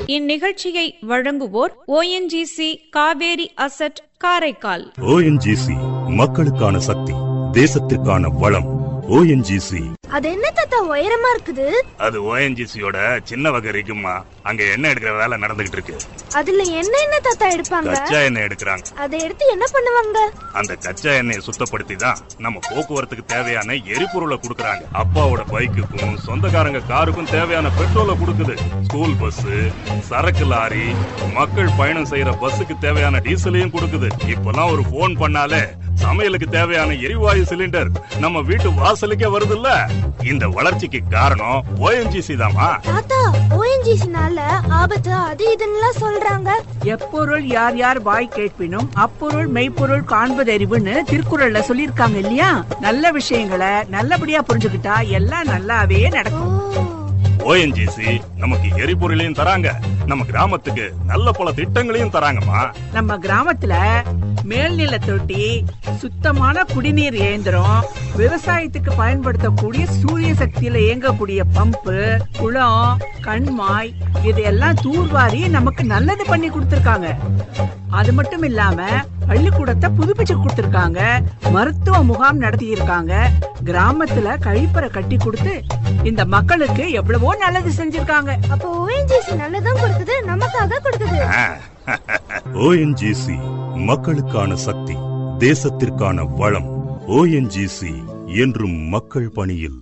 இந்நிகழ்ச்சியை வழங்குவோர் ONGC Cauvery asset Karaikal ONGC மக்களுக்கான சக்தி தேசத்திற்கான வளம் ஓஎன்ஜிசி அது என்ன தாத்தா உயரமா இருக்குது அது ஓஎன்ஜிசியோட சின்ன வகை இருக்குமா அங்க எண்ணெய் எடுக்கிற வேலை நடந்துகிட்டு இருக்கு அதுல என்ன என்ன தாத்தா எடுப்பாங்க கச்சா எண்ணெய் எடுக்கிறாங்க அதை எடுத்து என்ன பண்ணுவாங்க அந்த கச்சா எண்ணெயை சுத்தப்படுத்தி தான் நம்ம போக்குவரத்துக்கு தேவையான எரிபொருளை கொடுக்கறாங்க அப்பாவோட பைக்குக்கும் சொந்தக்காரங்க காருக்கும் தேவையான பெட்ரோலை கொடுக்குது ஸ்கூல் பஸ் சரக்கு லாரி மக்கள் பயணம் செய்யற பஸ்ஸுக்கு தேவையான டீசலையும் கொடுக்குது இப்பெல்லாம் ஒரு போன் பண்ணாலே சமையலுக்கு தேவையான எரிவாயு சிலிண்டர் நம்ம வீட்டு வாசலுக்கே வருதுல்ல இந்த வளர்ச்சிக்கு காரணம் ஓஎன்ஜிசி தாமா தாத்தா ஓஎன்ஜிசினால ஆபத்து அது இதுன்னுலாம் சொல்றாங்க எப்பொருள் யார் யார் வாய் கேட்பினும் அப்பொருள் மெய்ப்பொருள் காண்பதறிவுன்னு திருக்குறள்ல சொல்லிருக்காங்க இல்லையா நல்ல விஷயங்களை நல்லபடியா புரிஞ்சுக்கிட்டா எல்லாம் நல்லாவே ஓ நடக்கும் ஓஎன்ஜிசி நமக்கு எரிபொருளையும் தராங்க நம்ம கிராமத்துக்கு நல்ல பல திட்டங்களையும் தராங்கம்மா நம்ம கிராமத்துல மேல்நில தொட்டி சுத்தமான குடிநீர் இயந்திரம் விவசாயத்துக்கு பயன்படுத்தக்கூடிய சூரிய சக்தியில இயங்கக்கூடிய பம்பு குளம் கண்மாய் இதையெல்லாம் தூர்வாரி நமக்கு நல்லது பண்ணி கொடுத்திருக்காங்க அது மட்டும் இல்லாம பள்ளிக்கூடத்தை புதுப்பிச்சு கொடுத்திருக்காங்க மருத்துவ முகாம் நடத்தி இருக்காங்க கிராமத்துல கழிப்பறை கட்டி கொடுத்து இந்த மக்களுக்கு எவ்வளவோ நல்லது செஞ்சிருக்காங்க அப்போ ஓஎன்ஜிசி நல்லதும் கொடுக்குது நமக்காக கொடுக்குது ஓஎன்ஜிசி மக்களுக்கான சக்தி தேசத்திற்கான வளம் ஓஎன்ஜிசி என்றும் மக்கள் பணியில்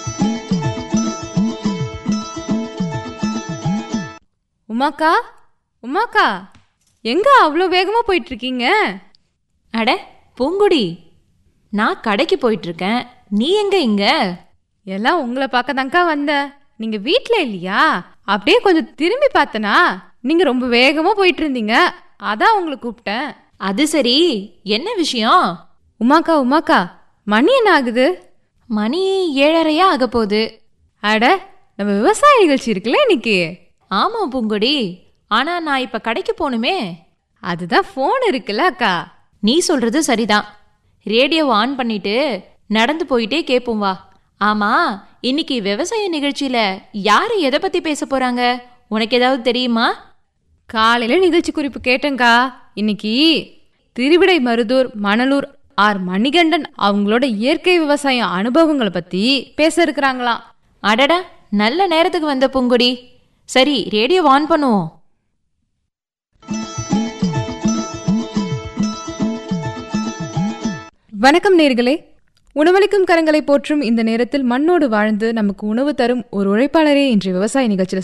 உமாக்கா உமாக்கா எங்க அவ்வளோ வேகமா போயிட்டு இருக்கீங்க அட பூங்குடி நான் கடைக்கு போயிட்டு இருக்கேன் நீ எங்க இங்க எல்லாம் உங்களை பார்க்க தான்க்கா வந்தேன் நீங்க வீட்ல இல்லையா அப்படியே கொஞ்சம் திரும்பி பார்த்தனா நீங்க ரொம்ப வேகமா போயிட்டு இருந்தீங்க அதான் உங்களை கூப்பிட்டேன் அது சரி என்ன விஷயம் உமாக்கா உமாக்கா மணி என்ன ஆகுது மணி ஏழரையா ஆக போகுது அட நம்ம விவசாய நிகழ்ச்சி இருக்குல்ல இன்னைக்கு ஆமா பூங்குடி ஆனா நான் இப்ப கடைக்கு போகணுமே அதுதான் ஃபோன் இருக்குல்ல அக்கா நீ சொல்றது சரிதான் ரேடியோவை ஆன் பண்ணிட்டு நடந்து போயிட்டே கேட்போம் வா ஆமா இன்னைக்கு விவசாய நிகழ்ச்சியில யாரு எதை பத்தி பேச போறாங்க உனக்கு ஏதாவது தெரியுமா காலையில நிகழ்ச்சி குறிப்பு கேட்டேங்க்கா இன்னைக்கு திருவிடை மருதூர் மணலூர் ஆர் மணிகண்டன் அவங்களோட இயற்கை விவசாய அனுபவங்களை பத்தி பேச இருக்கிறாங்களாம் அடடா நல்ல நேரத்துக்கு வந்த பூங்குடி சரி ரேடியோ ஆன் பண்ணுவோம் வணக்கம் நேர்களே உணவளிக்கும் கரங்களை போற்றும் இந்த நேரத்தில் மண்ணோடு வாழ்ந்து நமக்கு உணவு தரும் ஒரு உழைப்பாளரே இன்று விவசாய நிகழ்ச்சியில்